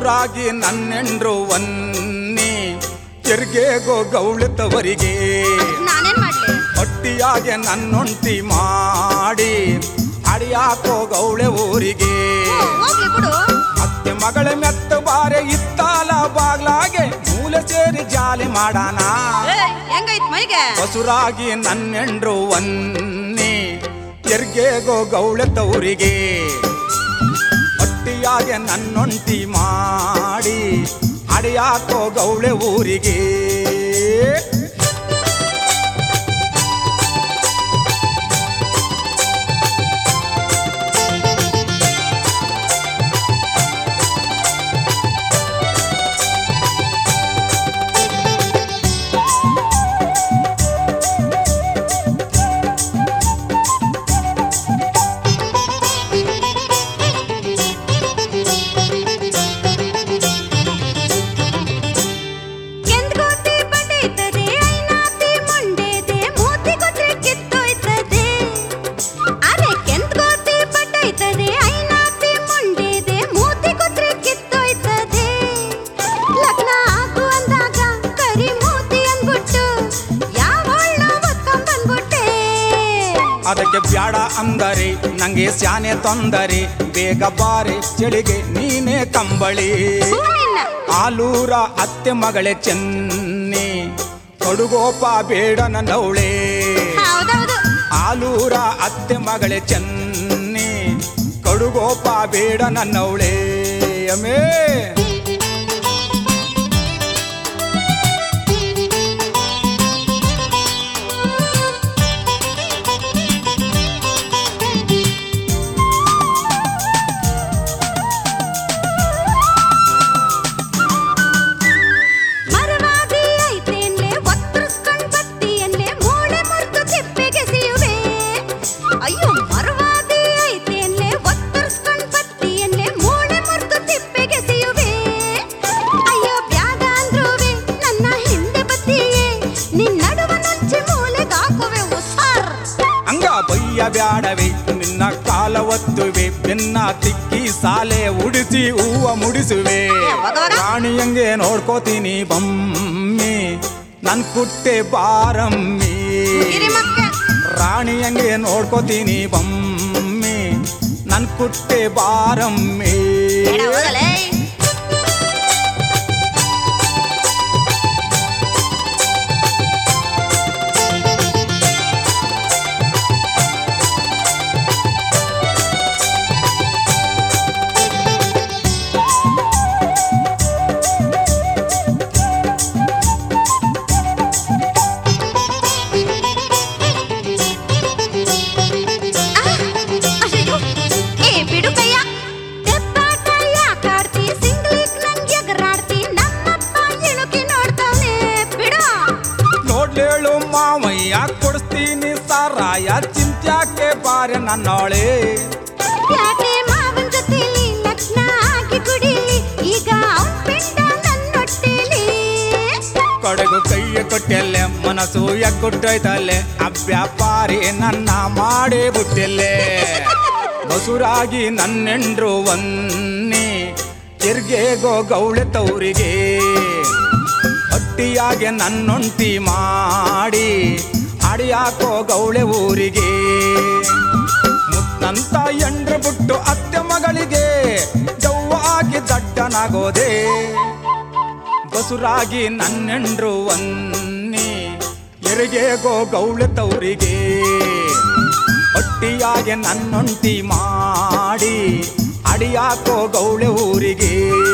ಬಸುರಾಗಿ ನನ್ನೆಂಡ್ರು ವನ್ನಿ ತೆರಿಗೆಗೋ ಗೌಳಿತವರಿಗೆ ನಾನೇನ್ ಮಾಡ್ಲಿ ಹೊಟ್ಟಿಯಾಗೆ ನನ್ನೊಂಟಿ ಮಾಡಿ ಅಡಿಯಾಕೋ ಗೌಳೆ ಊರಿಗೆ ಓ, ಹೋಗ್ಲಿ ಬಿಡು ಅತ್ತೆ ಮಗಳ ಮೆತ್ತ ಬಾರೆ ಇತ್ತಾಲ ಬಾಗ್ಲಾಗೆ ಮೂಲೆ ಸೇರಿ ಜಾಲಿ ಮಾಡಾನ ಏಯ್, ಹೆಂಗೈತ್ ಮೈಗೆ ಬಸುರಾಗಿ ನನ್ನೆಂಡ್ರು ವನ್ನಿ ತೆರ್ಗೆಗೋ ಗೌಳೆ ತವರಿಗೆ ಹೊಟ್ಟಿಯಾಗೆ ನನ್ನೊಂಟಿ ಮಾಡಿ ಅಡಿಯಾಕೋ ಗೌಳೆ ಊರಿಗೆ ಕೆಂದ್ಗೋತಿ ಬಡೀತದೆ ಐನಾತಿ ಮುಂಡೆದೆ ಮೂತಿ ಕೊಟ್ರೆ ಕಿತ್ತೋಯ್ತದೆ ಅರೆ ಕೆಂದ್ಗೋತಿ ಬಡೀತದೆ ಐನಾತಿ ಮುಂಡೆದೆ ಮೂತಿ ಕೊಟ್ರೆ ಕಿತ್ತೋಯ್ತದೆ ಲಗ್ನ ಆಗು ಅಂದಾಗ ಕರಿ ಮೂತಿ ಅಂದ್ಬಿಟ್ಟು ಯಾವಳ್ಳ ಒತ್ಕೊಂಡ್ ಬಂದ್ಬಿಟ್ಟೆ ಅದಕ್ಕೆ ಬ್ಯಾಡ ಅಂದರೆ ನಂಗೆ ಸ್ಯಾನೆ ತೊಂದರೆ ಬೇಗ ಬಾರೆ ಚಳಿಗೆ ನೀನೇ ಕಂಬಳಿ ನಿನ್ನ ಆಲೂರ ಅತ್ತೆ ಮಗಳೇ ಚೆನ್ನಿ ಕೊಡುಗೋಪ ಬೇಡ ನನ್ನವಳೆ ಹೌದೌದು ಆಲೂರ ಅತ್ತೆ ಮಗಳೇ ಚೆನ್ನಿ ಕಡುಗೋಪ ಬೇಡ ನನ್ನವಳೆ ಅಮೇ ಮರವಾದಿ ಐತೇನ್ಲೆ ಒತ್ತರಿಸ್ಕೊಂಡ್ ಬತ್ತಿಯನ್ಲೆ ಮೂಳೆ ಮುರ್ದು ತಿಪ್ಪೆಗೆ ಸಿಯುವೆ ಅಯ್ಯೋ ಮರವಾದಿ ಐತೇನ್ಲೆ ಒತ್ತರಿಸ್ಕೊಂಡ್ ಬತ್ತಿಯನ್ಲೆ ಮೂಳೆ ಮುರ್ದು ತಿಪ್ಪೆಗೆ ಸಿಯುವೆ ಅಯ್ಯೋ ಬ್ಯಾಡ ಅಂದ್ರುವೆ ನನ್ನ ಹಿಂದೆ ಬತ್ತಿಯೇ ನಿನ್ ನಡುವ ನುಚ್ಚಿ ಮೂಲೆಗೆ ಹಾಕುವೆ ಉಸಾರ್ ಹಂಗ ಬಯ್ಯ ಬ್ಯಾಡವೆ ನಿನ್ನ ಕಾಲ ಒತ್ತುವೆ ಬೆನ್ನ ತಿಕ್ಕಿ ಸಾಲೆ ಉಡಿಸಿ ಹೂವ ಮುಡಿಸುವೆ ಯಾವಾಗಾವಾಗ? ರಾಣಿಯಂಗೆ ನೋಡ್ಕೋತೀನಿ ಬಮ್ಮಿ ನನ್ ಕುಟ್ಟೆ ಬಾರಮ್ಮಿ ಗಿರಿಮಕ್ಕೆ ರಾಣಿಯಂಗೆ ನೋಡ್ಕೋತೀನಿ ಬಮ್ಮಿ ನನ್ ಕುಟ್ಟೆ ಬಾರಮ್ಮಿ ಬೇಡ ಹೋಗಲೇ ಅಯ್ಯೋ ಏ ಬಿಡು ಕಯ್ಯ ದೆಬ್ಬಾಟ ಯಾಕಾಡ್ತಿ ಸಿಂಗ್ಲಿಕ್ ನಂಗೆ ಎಗರಾಡ್ತಿ ನಮ್ಮಪ್ಪ ಇಣುಕಿ ನೋಡ್ತಾನೆ ಬಿಡು ನೋಡ್ಲೇಳು ಮಾವಯ್ಯ ಕೊಡಿಸ್ತೀನಿ ಸಾರಾಯ ಚಿಂತ್ಯಾಕೆ ಬಾರೆ ನನ್ನೋಳೆ ಯಾಕೆ ಮಾವನ್ ಜೊತೆಲಿ ಲಗ್ನ ಆಗಿ ಕುಡಿಲಿ ಈಗ ಅವ್ನ್ ಪಿಂಡ ನನ್ನೊಟ್ಟೆಲಿ ಕಡೆಗೂ ಕೈಯ ಕೊಟ್ಟೆಲ್ಲೆ ಮನಸ್ಸು ಎಕ್ಕುಟ್ಟೈತಲ್ಲೆ ಅಭ್ಯಾಪಾರಿ ನನ್ನ ಮಾಡೇ ಬಿಟ್ಟಿಲ್ಲೆ ಬಸುರಾಗಿ ನನ್ನೆಂಡ್ರು ವನ್ನಿ ತಿರ್ಗೆಗೋ ಗೌಳೆ ತವರಿಗೆ ಹೊಟ್ಟಿಯಾಗೆ ನನ್ನೊಂಟಿ ಮಾಡಿ ಅಡಿಯಾಕೋ ಗೌಳೆ ಊರಿಗೆ ಮುತ್ತಂತ ಎಂಡ್ರು ಬಿಟ್ಟು ಅತ್ತೆ ಮಗಳಿಗೆ ಜವ್ವಾಗಿ ದಡ್ಡನಾಗೋದೆ ಬಸುರಾಗಿ ನನ್ನೆಂಡ್ರು ವನ್ನಿ ಎರಿಗೆಗೋ ಗೌಳೆ ತವರಿಗೆ ಹೊಟ್ಟಿಯಾಗೆ ನನ್ನೊಂಟಿ ಮಾಡಿ ಅಡಿಯಾಕೋ ಗೌಳೆ ಊರಿಗೆ